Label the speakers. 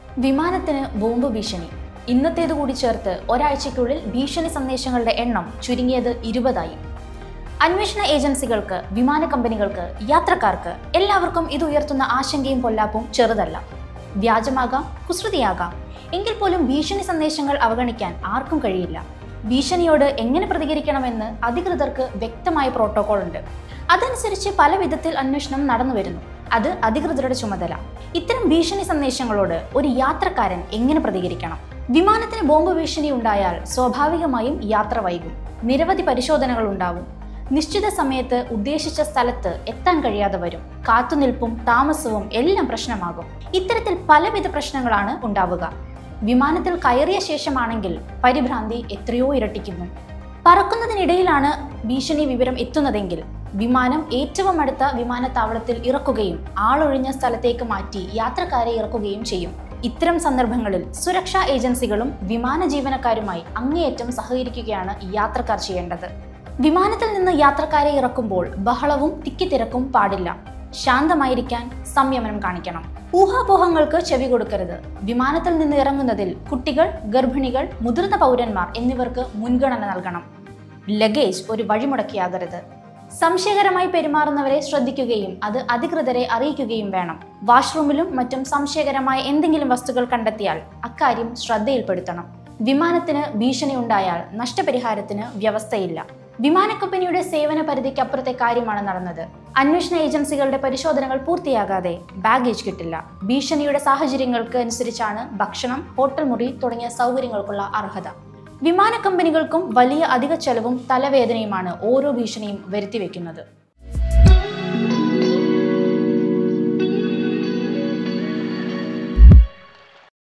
Speaker 1: വിമാനത്തിന് ബോംബ് ഭീഷണി ഇന്നത്തേത് കൂടി ചേർത്ത് ഒരാഴ്ചയ്ക്കുള്ളിൽ ഭീഷണി സന്ദേശങ്ങളുടെ എണ്ണം ചുരുങ്ങിയത് ഇരുപതായി അന്വേഷണ ഏജൻസികൾക്ക് വിമാന കമ്പനികൾക്ക് യാത്രക്കാർക്ക് എല്ലാവർക്കും ഇത് ഉയർത്തുന്ന ആശങ്കയും പൊല്ലാപ്പും ചെറുതല്ല വ്യാജമാകാം കുസൃതിയാകാം എങ്കിൽ പോലും ഭീഷണി സന്ദേശങ്ങൾ അവഗണിക്കാൻ ആർക്കും കഴിയില്ല ഭീഷണിയോട് എങ്ങനെ പ്രതികരിക്കണമെന്ന് അധികൃതർക്ക് വ്യക്തമായ പ്രോട്ടോകോൾ ഉണ്ട് അതനുസരിച്ച് പല വിധത്തിൽ അന്വേഷണം നടന്നു വരുന്നു അത് അധികൃതരുടെ ചുമതല ഇത്തരം ഭീഷണി സന്ദേശങ്ങളോട് ഒരു യാത്രക്കാരൻ എങ്ങനെ പ്രതികരിക്കണം വിമാനത്തിന് ബോംബ് ഭീഷണി ഉണ്ടായാൽ സ്വാഭാവികമായും യാത്ര വൈകും നിരവധി പരിശോധനകൾ ഉണ്ടാവും നിശ്ചിത സമയത്ത് ഉദ്ദേശിച്ച സ്ഥലത്ത് എത്താൻ കഴിയാതെ വരും കാത്തുനിൽപ്പും താമസവും എല്ലാം പ്രശ്നമാകും ഇത്തരത്തിൽ പലവിധ പ്രശ്നങ്ങളാണ് ഉണ്ടാവുക വിമാനത്തിൽ കയറിയ ശേഷമാണെങ്കിൽ പരിഭ്രാന്തി എത്രയോ ഇരട്ടിക്കുന്നു പറക്കുന്നതിനിടയിലാണ് ഭീഷണി വിവരം എത്തുന്നതെങ്കിൽ വിമാനം ഏറ്റവും അടുത്ത വിമാനത്താവളത്തിൽ ഇറക്കുകയും ആളൊഴിഞ്ഞ സ്ഥലത്തേക്ക് മാറ്റി യാത്രക്കാരെ ഇറക്കുകയും ചെയ്യും ഇത്തരം സന്ദർഭങ്ങളിൽ സുരക്ഷാ ഏജൻസികളും വിമാന ജീവനക്കാരുമായി അങ്ങേയറ്റം സഹകരിക്കുകയാണ് യാത്രക്കാർ ചെയ്യേണ്ടത് വിമാനത്തിൽ നിന്ന് യാത്രക്കാരെ ഇറക്കുമ്പോൾ ബഹളവും തിക്കിത്തിരക്കും പാടില്ല ശാന്തമായിരിക്കാൻ സംയമനം കാണിക്കണം ഊഹാപോഹങ്ങൾക്ക് ചെവി കൊടുക്കരുത് വിമാനത്തിൽ നിന്ന് ഇറങ്ങുന്നതിൽ കുട്ടികൾ ഗർഭിണികൾ മുതിർന്ന പൗരന്മാർ എന്നിവർക്ക് മുൻഗണന നൽകണം ലഗേജ് ഒരു വഴിമുടക്കിയാകരുത് സംശയകരമായി പെരുമാറുന്നവരെ ശ്രദ്ധിക്കുകയും അത് അധികൃതരെ അറിയിക്കുകയും വേണം വാഷ്റൂമിലും മറ്റും സംശയകരമായ എന്തെങ്കിലും വസ്തുക്കൾ കണ്ടെത്തിയാൽ അക്കാര്യം ശ്രദ്ധയിൽപ്പെടുത്തണം വിമാനത്തിന് ഭീഷണി ഉണ്ടായാൽ നഷ്ടപരിഹാരത്തിന് വ്യവസ്ഥയില്ല വിമാന കമ്പനിയുടെ സേവന പരിധിക്കപ്പുറത്തെ കാര്യമാണ് നടന്നത് അന്വേഷണ ഏജൻസികളുടെ പരിശോധനകൾ പൂർത്തിയാകാതെ ബാഗേജ് കിട്ടില്ല ഭീഷണിയുടെ സാഹചര്യങ്ങൾക്ക് അനുസരിച്ചാണ് ഭക്ഷണം ഹോട്ടൽ മുറി തുടങ്ങിയ സൗകര്യങ്ങൾക്കുള്ള അർഹത വിമാന കമ്പനികൾക്കും വലിയ അധിക ചെലവും തലവേദനയുമാണ് ഓരോ ഭീഷണിയും വരുത്തിവെക്കുന്നത്